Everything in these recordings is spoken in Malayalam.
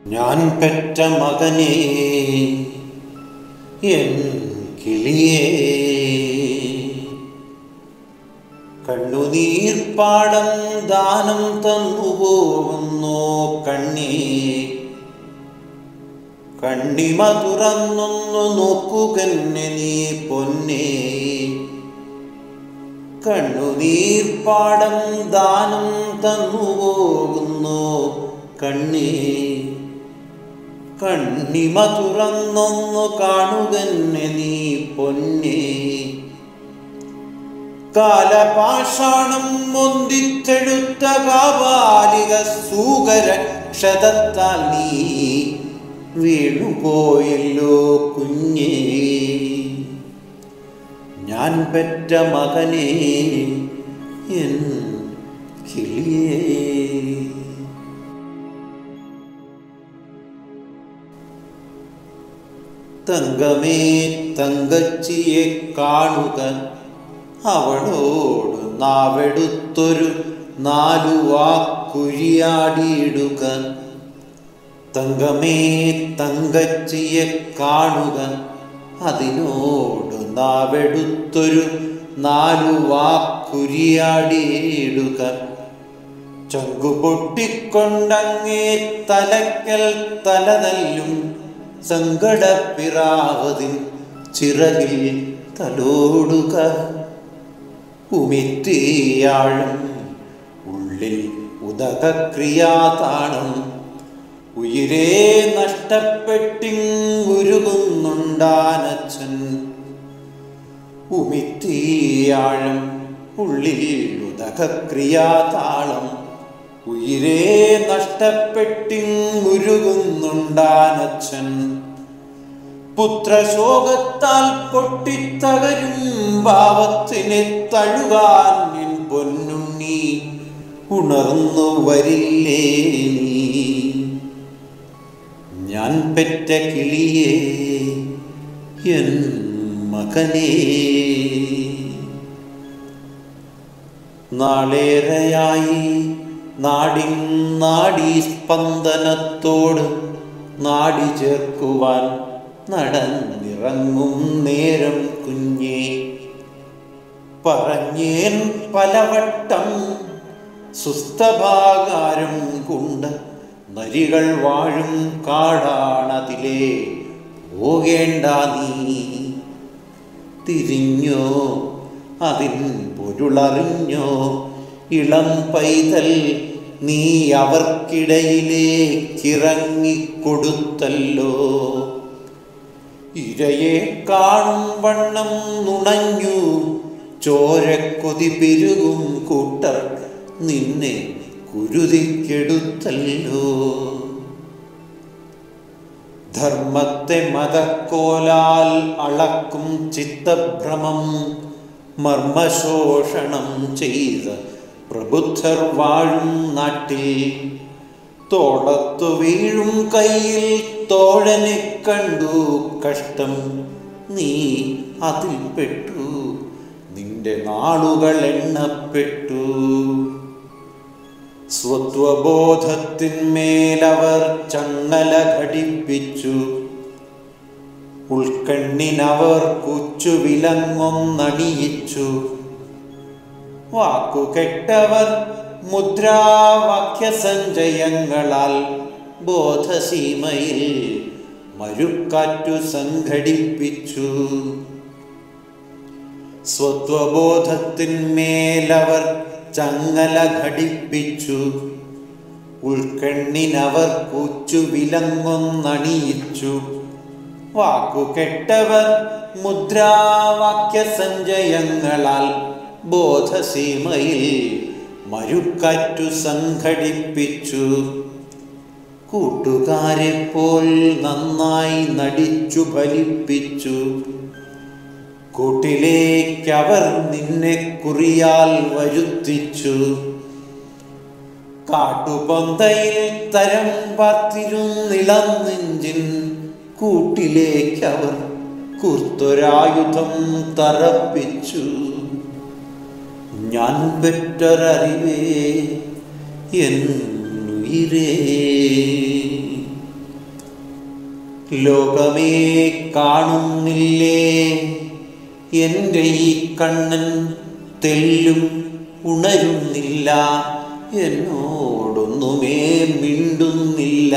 ഞാൻ പെറ്റ മകനെ എൻ കിളിയേ കണ്ണുനീർപ്പാടം ദാനം തന്നു പോകുന്നു കണ്ണീ കണ്ണിമ തുറന്നൊന്നു നോക്കുകന്നെ നീ പൊന്നേ കണ്ണുനീർപ്പാടം ദാനം തന്നു പോകുന്നു കണ്ണീ കണ്ണിമ തുറന്നൊന്നു കാണുകന്നെ നീ പൊന്നേ കാലപാഷാണം മൊന്തിച്ചെടുത്ത കാപാലിക സൂകരക്ഷതത്താൽ നീ വീണുപോയല്ലോ കുഞ്ഞേ ഞാൻ പെറ്റ മകനെ എൻ കിളിയേ തങ്കമേ തങ്കച്ചിയെ കാണുക അവളോട് നാവെടുത്തൊരു നാലു വാക്കുഴിയാടിയിടുക തങ്കമേ തങ്കച്ചിയെ കാണുക അതിനോട് നാവെടുത്തൊരു നാലു വാക്കുരിയാടിയിടുക ചങ്കുപൊട്ടിക്കൊണ്ടങ്ങേ തലക്കൽ തലനല്ലും സങ്കടപ്പിറാവതിൻ ചിറകിൽ തലോടുക ഉമിത്തിയാഴും ഉള്ളിൽ ഉദകക്രിയാതാണം ഉയിരേ നഷ്ടപ്പെട്ടിങ്ങുരുകുന്നുണ്ടാനച്ഛൻ ഉമിത്തിയാഴം ഉള്ളിൽ ഉദകക്രിയാതാളം ഉയിരേ നഷ്ടപ്പെട്ടിങ്ങുരുകുന്നുണ്ടാനച്ഛൻ പുത്രശോകത്താൽ പൊട്ടിത്തകരും ഭാവത്തിനെ തഴുകാൻ നിൻ പൊന്നുണ്ണി ഉണർന്നു വരില്ലേ നീ ഞാൻ പെറ്റ കിളിയേ എൻ മകനേ നാളേറെയായി നാടിൻ നാഡീ സ്പന്ദനത്തോട് നാടി ചേർക്കുവാൻ നടന്നിറങ്ങും നേരം കുഞ്ഞേ പറഞ്ഞേൻ പലവട്ടം സുസ്ഥഭാകാരം കൊണ്ട് നരികൾ വാഴും കാടാണതിലേ പോകേണ്ട നീ തിരിഞ്ഞോ അതിൻ പൊരുളറിഞ്ഞോ ഇളം പൈതൽ നീ അവർക്കിടയിലേക്കിറങ്ങിക്കൊടുത്തല്ലോ ഇരയെ കാണും വണ്ണം നുണഞ്ഞു ചോരക്കൊതി പെരുകും കൂട്ടർ നിന്നെ കുരുതിക്കെടുത്തല്ലോ ധർമ്മത്തെ മതക്കോലാൽ അളക്കും ചിത്തഭ്രമം മർമ്മശോഷണം ചെയ്ത പ്രബുദ്ധർ വാഴും നാട്ടിൽ തോടത്തു വീഴും കയ്യിൽ തോഴനെ കണ്ടു കഷ്ടം നീ അതിൽ പെട്ടു നിന്റെ നാളുകൾ എണ്ണപ്പെട്ടു സ്വത്വബോധത്തിന്മേലവർ ചങ്ങല ഘടിപ്പിച്ചു ഉൾക്കണ്ണിനവർ കുച്ചു വിലങ്ങൊന്നണിയിച്ചു വാക്കുകെട്ടവർ മുദ്രാവാക്യ സഞ്ചയങ്ങളാൽ ബോധസീമയിൽ മരുക്കാറ്റു സംഘടിപ്പിച്ചു സ്വത്വബോധത്തിന്മേലവർ ചങ്ങല ഘടിപ്പിച്ചു ഉൾക്കണ്ണിനവർ കൂച്ചു വിലങ്ങൊന്നണിയിച്ചു വാക്കുകെട്ടവർ മുദ്രാവാക്യ സഞ്ചയങ്ങളാൽ ബോധസീമയിൽ മരുക്കാറ്റു സംഘടിപ്പിച്ചു കൂട്ടുകാരെ പോൽ നന്നായി നടിച്ചു ഫലിപ്പിച്ചു കൂട്ടിലേക്കവർ നിന്നെ കുറിയാൽ വരുത്തിച്ചു കാട്ടുപൊന്തയിൽ തരം പാത്തിരുന്നിളം നെഞ്ചിൻ കൂട്ടിലേക്കവർ കൂർത്തൊരായുധം തറപ്പിച്ചു ഞാൻ പെറ്റൊരറിവേ എന്നുയിരേ ലോകമേ കാണുന്നില്ലേ എൻ്റെ ഈ കണ്ണൻ തെല്ലും ഉണരുന്നില്ല എന്നോടൊന്നുമേ മിണ്ടുന്നില്ല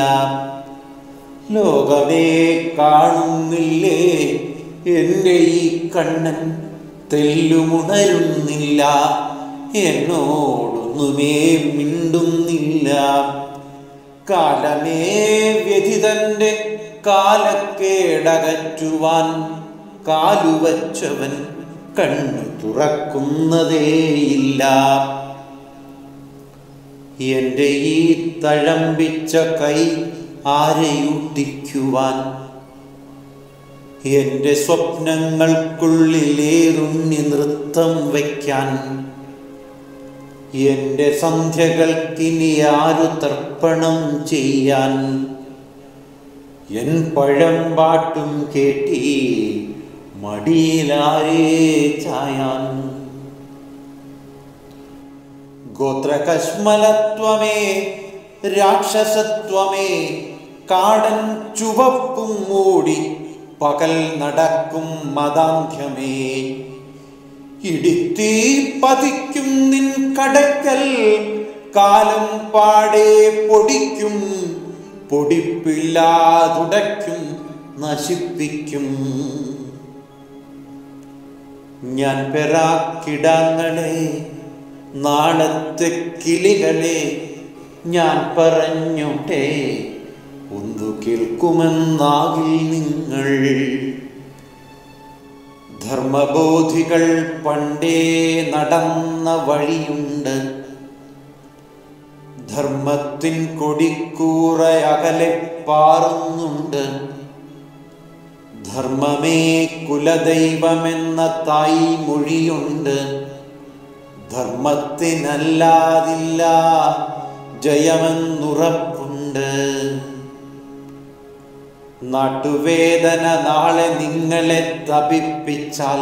ലോകമേ കാണുന്നില്ലേ എൻ്റെ ഈ കണ്ണൻ തെല്ലുമുണരുന്നില്ല എന്നോടൊന്നുമേ മിണ്ടുന്നില്ല കാലമേ വ്യതിതന്റെ കാലക്കേടകറ്റുവാൻ കാലുവച്ചവൻ കണ്ണു തുറക്കുന്നതേയില്ല എൻ്റെ ഈ തഴമ്പിച്ച കൈ ആരെയുട്ടിക്കുവാൻ എൻ്റെ സ്വപ്നങ്ങൾക്കുള്ളിലേറുണ്ണി നൃത്തം വയ്ക്കാൻ എൻ്റെ സന്ധ്യകൾക്കിനി ആരു തർപ്പണം ചെയ്യാൻ എൻ പഴം പാട്ടും കേട്ടി മടിയിലാരേ ചായാൻ ഗോത്രകശ്മലത്വമേ രാക്ഷസത്വമേ കാടൻ ചുവപ്പും മൂടി പകൽ നടക്കും മതാന്ധ്യമേ ഇടിത്തീ പതിക്കും നിൻ കടക്കൽ കാലം പാടെ പൊടിക്കും പൊടിപ്പില്ലാതുടയ്ക്കും നശിപ്പിക്കും ഞാൻ പെറാക്കിടാങ്ങളെ നാളത്തെ കിളികളെ ഞാൻ പറഞ്ഞോട്ടെ ഒന്നു കേൾക്കുമെന്നാകിൽ നിങ്ങൾ ധർമ്മബോധികൾ പണ്ടേ നടന്ന വഴിയുണ്ട് ധർമ്മത്തിൻ കൊടിക്കൂറ അകലെ പാറുന്നുണ്ട് ധർമ്മമേ കുലദൈവമെന്ന തായി മൊഴിയുണ്ട് ധർമ്മത്തിനല്ലാതില്ല ജയമെന്നുറപ്പുണ്ട് നാട്ടുവേദന നാളെ നിങ്ങളെ തപിപ്പിച്ചാൽ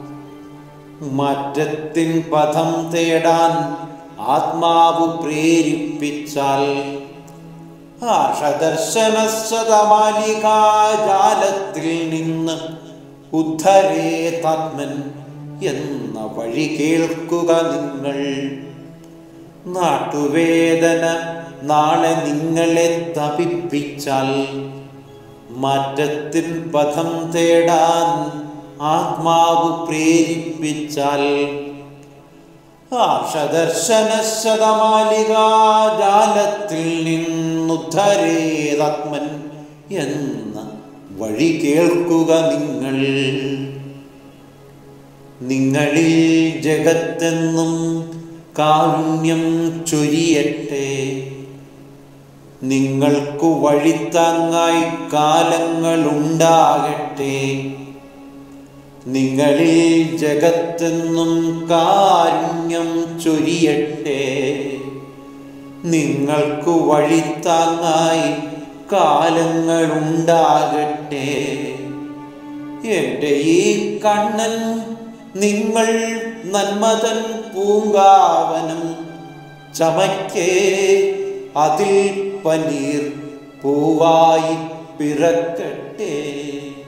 മാറ്റത്തിൻ പദം തേടാൻ ആത്മാവ് പ്രേരിപ്പിച്ചാൽ ആഷദർശനസതമാലികാജാലത്തിൽ നിന്ന് ഉദ്ധരേ താത്മൻ എന്ന വഴി കേൾക്കുക നിങ്ങൾ നാട്ടുവേദന നാളെ നിങ്ങളെ തപിപ്പിച്ചാൽ മാറ്റത്തിൻ പഥം തേടാൻ ആത്മാവ് പ്രേരിപ്പിച്ചാൽ ആർഷദർശനശതമാലികാജാലത്തിൽ നിന്നുദ്ധരേതാത്മൻ എന്ന വഴി കേൾക്കുക നിങ്ങൾ നിങ്ങളിൽ ജഗത്തെന്നും കാരുണ്യം ചൊരിയട്ടെ നിങ്ങൾക്കു വഴിത്താങ്ങായി കാലങ്ങളുണ്ടാകട്ടെ നിങ്ങളിൽ ജഗത്തെന്നും കാരുണ്യം ചൊരിയട്ടെ നിങ്ങൾക്കു വഴിത്താങ്ങായി കാലങ്ങളുണ്ടാകട്ടെ എൻ്റെ ഈ കണ്ണൻ നിങ്ങൾ നന്മതൻ പൂങ്കാവനം ചമയ്ക്കേ അതിൽ പനീർ പൂവായി പിറക്കട്ടെ